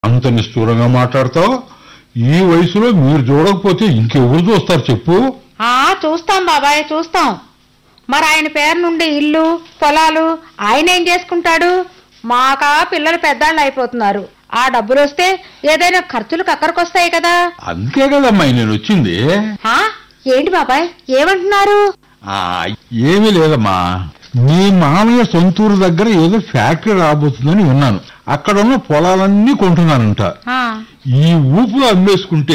అంత నిష్ఠూరంగా మాట్లాడతావు ఈ వయసులో మీరు చూడకపోతే ఇంకెవరు చూస్తారు చెప్పు ఆ చూస్తాం బాబాయ్ చూస్తాం మరి ఆయన పేరు నుండి ఇల్లు పొలాలు ఆయన ఏం చేసుకుంటాడు మాకా పిల్లలు పెద్దాళ్ళు అయిపోతున్నారు ఆ డబ్బులు వస్తే ఏదైనా ఖర్చులు కక్కరకొస్తాయి కదా అందుకే కదమ్మా నేను వచ్చింది హా ఏంటి బాబాయ్ ఏమంటున్నారు ఆ, ఏమీ లేదమ్మా మీ మామయ్య సొంతూరు దగ్గర ఏదో ఫ్యాక్టరీ రాబోతుందని విన్నాను అక్కడ ఉన్న పొలాలన్నీ కొంటున్నానంట ఆ, ఈ ఊపులో అమ్మేసుకుంటే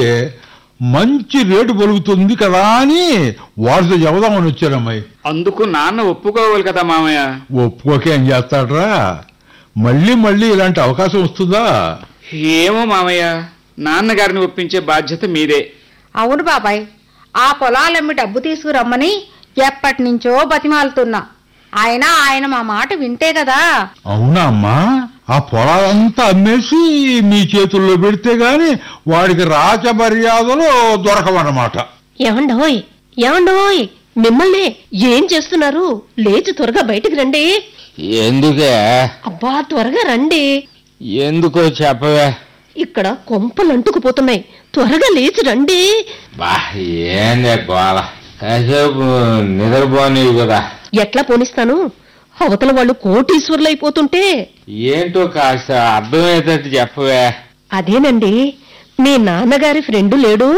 మంచి రేటు పలుకుతుంది కదా అని వాడితో చెబుదామని వచ్చారమ్మాయి అందుకు నాన్న ఒప్పుకోవాలి కదా మామయ్య ఒప్పుకోకే ఏం చేస్తాడ్రా మళ్ళీ మళ్ళీ ఇలాంటి అవకాశం వస్తుందా ఏమో మామయ్య నాన్నగారిని ఒప్పించే బాధ్యత మీదే అవును బాబాయ్ ఆ పొలాలమ్మి డబ్బు తీసుకురమ్మని ఎప్పటి నుంచో బతిమాలుతున్నా ఆయన ఆయన మా మాట వింటే కదా అవునా అమ్మా ఆ పొలాలంతా అమ్మేసి మీ చేతుల్లో పెడితే గాని వాడికి రాచ మర్యాదలు దొరకవన్నమాట ఏమండోయ్ ఏమండోయ్ మిమ్మల్ని ఏం చేస్తున్నారు లేచి త్వరగా బయటికి రండి ఎందుకే అబ్బా త్వరగా రండి ఎందుకో చెప్పవే ఇక్కడ కొంపలు అంటుకుపోతున్నాయి త్వరగా లేచి రండి బా ఏందే గోల కాసేపు నిద్రపోనివి కదా ఎట్లా పోనిస్తాను అవతల వాళ్ళు కోటీశ్వర్లు అయిపోతుంటే ఏంటో కాస్త అర్థమయ్యేటట్టు చెప్పవే అదేనండి మీ నాన్నగారి ఫ్రెండు లేడు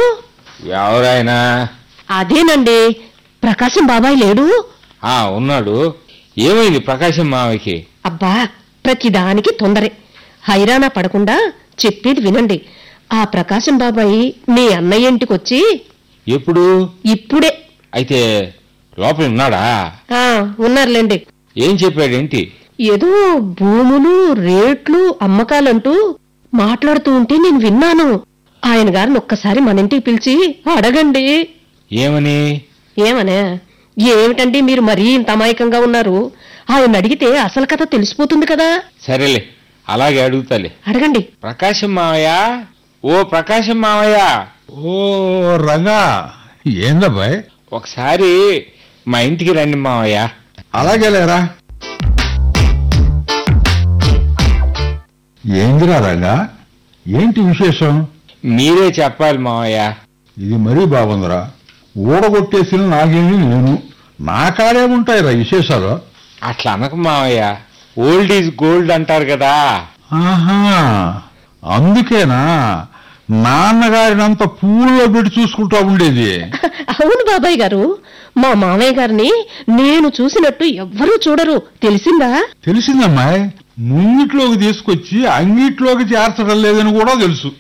ఎవరైనా అదేనండి ప్రకాశం బాబాయ్ లేడు ఆ ఉన్నాడు ఏమైంది ప్రకాశం మావకి అబ్బా ప్రతిదానికి తొందరే హైరానా పడకుండా చెప్పేది వినండి ఆ ప్రకాశం బాబాయ్ మీ అన్నయ్య ఇంటికొచ్చి ఎప్పుడు ఇప్పుడే అయితే లోపల ఉన్నాడా ఆ ఉన్నారులేండి ఏం చెప్పాడేంటి ఏదో భూములు రేట్లు అమ్మకాలంటూ మాట్లాడుతూ ఉంటే నేను విన్నాను ఆయన గారిని ఒక్కసారి మన ఇంటికి పిలిచి అడగండి ఏమని ఏమనే ఏమిటండి మీరు మరీ ఇంత అమాయకంగా ఉన్నారు ఆయన అడిగితే అసలు కథ తెలిసిపోతుంది కదా సరేలే అలాగే అడుగుతాలే అడగండి ప్రకాశం మావయ్య ఓ ప్రకాశం మావయ్య ఓ రంగా ఏందబ్బాయ్ ఒకసారి మా ఇంటికి రండి మావయ్య అలాగే లేరా ఏందిరా రంగా ఏంటి విశేషం మీరే చెప్పాలి మావయ్య ఇది మరీ బాగుందిరా ఊడగొట్టేసిన నాగేమి నేను నా కాడే ఉంటాయిరా విశేషాలు అట్లా అనక మావయ్య ఓల్డ్ ఈజ్ గోల్డ్ అంటారు కదా ఆహా అందుకేనా నాన్నగారినంత పూల్లో పెట్టి చూసుకుంటా ఉండేది అవును బాబాయ్ గారు మా మామయ్య గారిని నేను చూసినట్టు ఎవ్వరూ చూడరు తెలిసిందా తెలిసిందమ్మాయి ముంగిట్లోకి తీసుకొచ్చి అంగిట్లోకి చేర్చడం లేదని కూడా తెలుసు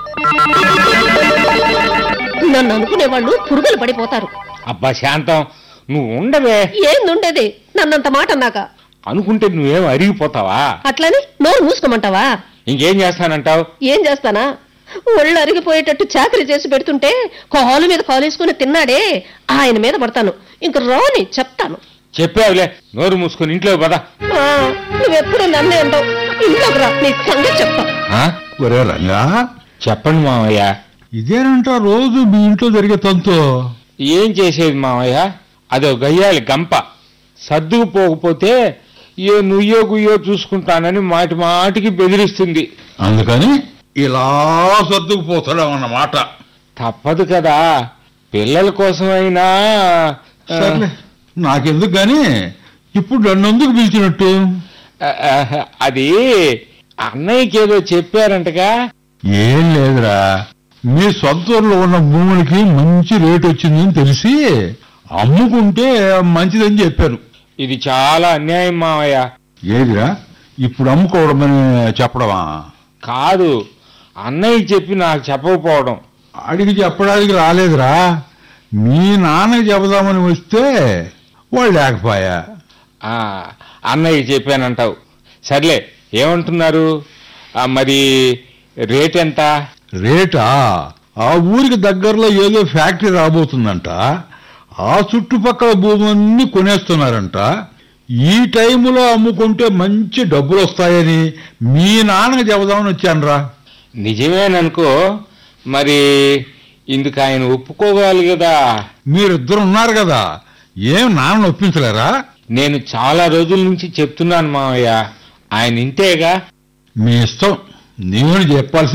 నన్ను అనుకునేవాళ్ళు పురుగులు పడిపోతారు అబ్బా శాంతం నువ్వు ఉండవే ఏందుండేది నన్నంత మాట అన్నాక అనుకుంటే నువ్వేం అరిగిపోతావా అట్లని నోరు మూసుకోమంటావా ఇంకేం చేస్తానంటావు ఏం చేస్తానా ఒళ్ళు అరిగిపోయేటట్టు చాకరీ చేసి పెడుతుంటే కాలు మీద కాలేసుకుని తిన్నాడే ఆయన మీద పడతాను ఇంక రాని చెప్తాను చెప్పావులే నోరు మూసుకొని ఇంట్లో పద ఆ, నువ్వెప్పుడు నన్నే అంటావు ఇంట్లోకి రా నీ సంగతి చెప్తా ఆ? ఒరే రంగా చెప్పండి మావయ్య ఇదేనంట రోజు మీ ఇంట్లో జరిగే తంతు ఏం చేసేది మావయ్య అదో గయ్యాలి గంప సర్దుకుపోకపోతే ఏ నుయ్యో గుయ్యో చూసుకుంటానని మాటి మాటికి బెదిరిస్తుంది అందుకని ఇలా సర్దుకుపోతాడు అన్నమాట తప్పదు కదా పిల్లల కోసమైనా ఆ, సర్లే నాకెందుకు గాని ఇప్పుడు నన్నెందుకు పిలిచినట్టు ఆ, ఆ, అది అన్నయ్యకి ఏదో చెప్పారంటగా ఏం లేదురా మీ సొంత ఊర్లో ఉన్న భూములకి మంచి రేటు వచ్చిందని తెలిసి అమ్ముకుంటే మంచిదని చెప్పారు ఇది చాలా అన్యాయం మావయ్య ఏదిరా ఇప్పుడు అమ్ముకోవడమని చెప్పడమా కాదు అన్నయ్య చెప్పి నాకు చెప్పకపోవడం అడిగి చెప్పడానికి రాలేదురా మీ నాన్నకి చెబుదామని వస్తే వాళ్ళు లేకపోయా ఆ, అన్నయ్య చెప్పానంటావు సర్లే ఏమంటున్నారు ఆ, మరి రేట్ ఎంత రేటా ఆ ఊరికి దగ్గరలో ఏదో ఫ్యాక్టరీ రాబోతుందంట ఆ చుట్టుపక్కల భూములన్నీ కొనేస్తున్నారంట ఈ టైములో అమ్ముకుంటే మంచి డబ్బులు వస్తాయని మీ నాన్నకి చెబుదామని వచ్చానురా నిజమేననుకో మరి ఇందుకు ఆయన ఒప్పుకోవాలి కదా మీరిద్దరు ఉన్నారు కదా ఏం నాన్న ఒప్పించలేరా నేను చాలా రోజుల నుంచి చెప్తున్నాను మావయ్య ఆయన ఇంతేగా మీ ఇష్టం నేను చెప్పాల్సి